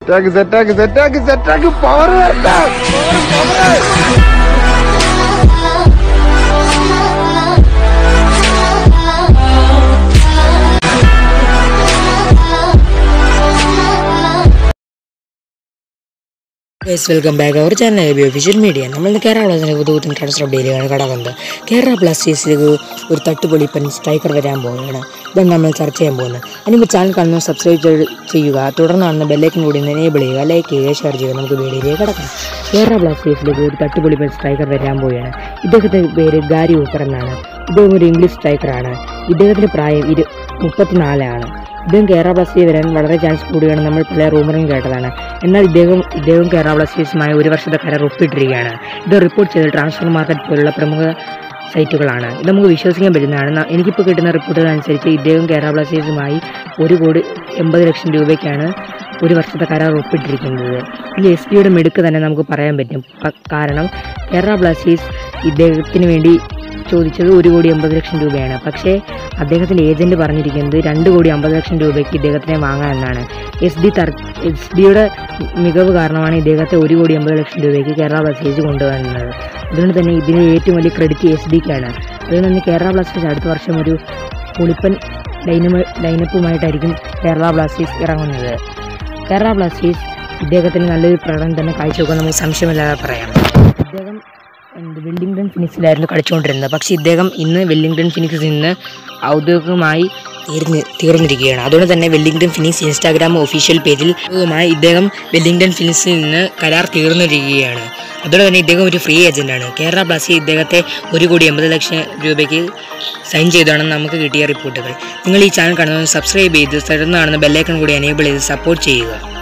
സെറ്റാക്ക് സെറ്റാക്ക് സെറ്റാക്ക് സെറ്റാക്ക് power guys welcome back our channel B official media നമ്മൾ ഇന്ന് കേരള ബ്ലാസ്റ്റേഴ്സിന്റെ പുതുപുത്തൻ ട്രാൻസ്ഫർ അപ്ഡേറ്റിലാണ് കടക്കുന്നത് കേരള ബ്ലാസ്റ്റേഴ്സിലേക്ക് ഒരു തട്ടുപൊളിപ്പൻ സ്ട്രൈക്കർ വരാൻ പോവുകയാണ് ഇതാണ് നമ്മൾ ചർച്ച ചെയ്യാൻ പോകുന്നത് അതിനുമ്പോൾ ചാനൽ കാണുന്ന സബ്സ്ക്രൈബ് ചെയ്ത് ചെയ്യുക തുടർന്നാണ് ബെല്ലൈക്കൻ കൂടി എനേബിൾ ചെയ്യുക ലൈക്ക് ചെയ്യുക ഷെയർ ചെയ്യുക നമുക്ക് വീഡിയോയിലേക്ക് കിടക്കാം കേരള ബ്ലാസ്റ്റേഴ്സിലേക്ക് ഒരു തട്ടുപൊളിപ്പൻ സ്ട്രൈക്കർ വരാൻ പോവുകയാണ് ഇദ്ദേഹത്തിൻ്റെ പേര് ഗാരി ഊപ്പർ എന്നാണ് ഇദ്ദേഹം ഒരു ഇംഗ്ലീഷ് സ്ട്രൈക്കറാണ് ഇദ്ദേഹത്തിൻ്റെ പ്രായം ഇരു മുപ്പത്തിനാലാണ് ഇദ്ദേഹം കേരള ബ്ലാസ്റ്റേഴ്സ് വരാൻ വളരെ ചാൻസ് കൂടുകയാണ് നമ്മൾ പല റൂമറും കേട്ടതാണ് എന്നാൽ ഇദ്ദേഹം ഇദ്ദേഹം കേരള ബ്ലാസ്റ്റേഴ്സുമായി ഒരു വർഷത്തെ കരാർ ഒപ്പിട്ടിരിക്കുകയാണ് ഇത് റിപ്പോർട്ട് ചെയ്ത് ട്രാൻസ്ഫർ മാർക്കറ്റ് പോലുള്ള പ്രമുഖ സൈറ്റുകളാണ് ഇത് നമുക്ക് വിശ്വസിക്കാൻ പറ്റുന്നതാണ് ന- എനിക്കിപ്പോൾ കിട്ടുന്ന റിപ്പോർട്ടുകൾ അനുസരിച്ച് ഇദ്ദേഹം കേരള ബ്ലാസ്റ്റേഴ്സുമായി ഒരു കോടി എൺപത് ലക്ഷം രൂപയ്ക്കാണ് ഒരു വർഷത്തെ കരാർ ഒപ്പിട്ടിരിക്കുന്നത് ഈ എസ് പിയുടെ മിടുക്ക് തന്നെ നമുക്ക് പറയാൻ പറ്റും പ- കാരണം കേരള ബ്ലാസ്റ്റേഴ്സ് ഇദ്ദേഹത്തിന് വേണ്ടി ചോദിച്ചത് ഒരു കോടി എൺപത് ലക്ഷം രൂപയാണ് പക്ഷേ അദ്ദേഹത്തിൻ്റെ ഏജൻറ്റ് പറഞ്ഞിരിക്കുന്നത് രണ്ട് കോടി അമ്പത് ലക്ഷം രൂപയ്ക്ക് ഇദ്ദേഹത്തിനെ വാങ്ങാമെന്നാണ് എസ് ഡി തർ എസ് ഡിയുടെ മികവ് കാരണമാണ് ഇദ്ദേഹത്തെ ഒരു കോടി എൺപത് ലക്ഷം രൂപയ്ക്ക് കേരള ബ്ലാസ്റ്റേഴ്സ് കൊണ്ടുവന്നത് അതുകൊണ്ട് തന്നെ ഇതിന് ഏറ്റവും വലിയ ക്രെഡിറ്റ് എസ് ഡിക്കാണ് അതുകൊണ്ട് തന്നെ കേരള ബ്ലാസ്റ്റേഴ്സ് അടുത്ത വർഷം ഒരു പുളിപ്പൻ ലൈനമ ലൈനപ്പുമായിട്ടായിരിക്കും കേരള ബ്ലാസ്റ്റേഴ്സ് ഇറങ്ങുന്നത് കേരള ബ്ലാസ്റ്റേഴ്സ് ഇദ്ദേഹത്തിന് നല്ലൊരു പ്രകടനം തന്നെ കാഴ്ചവെക്കാൻ നമുക്ക് സംശയമില്ലാതെ പറയാം ഇദ്ദേഹം എന്ത് വെല്ലിംഗ്ടൺ ഫിനിക്സിലായിരുന്നു കളിച്ചുകൊണ്ടിരുന്നത് പക്ഷേ ഇദ്ദേഹം ഇന്ന് വെല്ലിംഗ്ടൺ ഫിനിക്സിൽ നിന്ന് ഔദ്യോഗികമായി തീർന്ന് തീർന്നിരിക്കുകയാണ് അതുകൊണ്ട് തന്നെ വെല്ലിംഗ്ടൺ ഫിനിക്സ് ഇൻസ്റ്റാഗ്രാം ഒഫീഷ്യൽ പേജിൽ ഔദ്യോഗികമായി ഇദ്ദേഹം വെല്ലിംഗ്ടൺ ഫിനിക്സിൽ നിന്ന് കരാർ തീർന്നിരിക്കുകയാണ് അതുകൊണ്ട് തന്നെ ഇദ്ദേഹം ഒരു ഫ്രീ ഏജന്റാണ് കേരള ബ്ലാസ്റ്റേഴ്സ് ഇദ്ദേഹത്തെ ഒരു കോടി എൺപത് ലക്ഷം രൂപയ്ക്ക് സൈൻ ചെയ്തതാണെന്ന് നമുക്ക് കിട്ടിയ റിപ്പോർട്ടുകൾ നിങ്ങൾ ഈ ചാനൽ കാണുന്നത് സബ്സ്ക്രൈബ് ചെയ്ത് തുടർന്ന് കാണുന്ന ബെല്ലൈക്കൺ കൂടി എനേബിൾ ചെയ്ത് സപ്പോർട്ട് ചെയ്യുക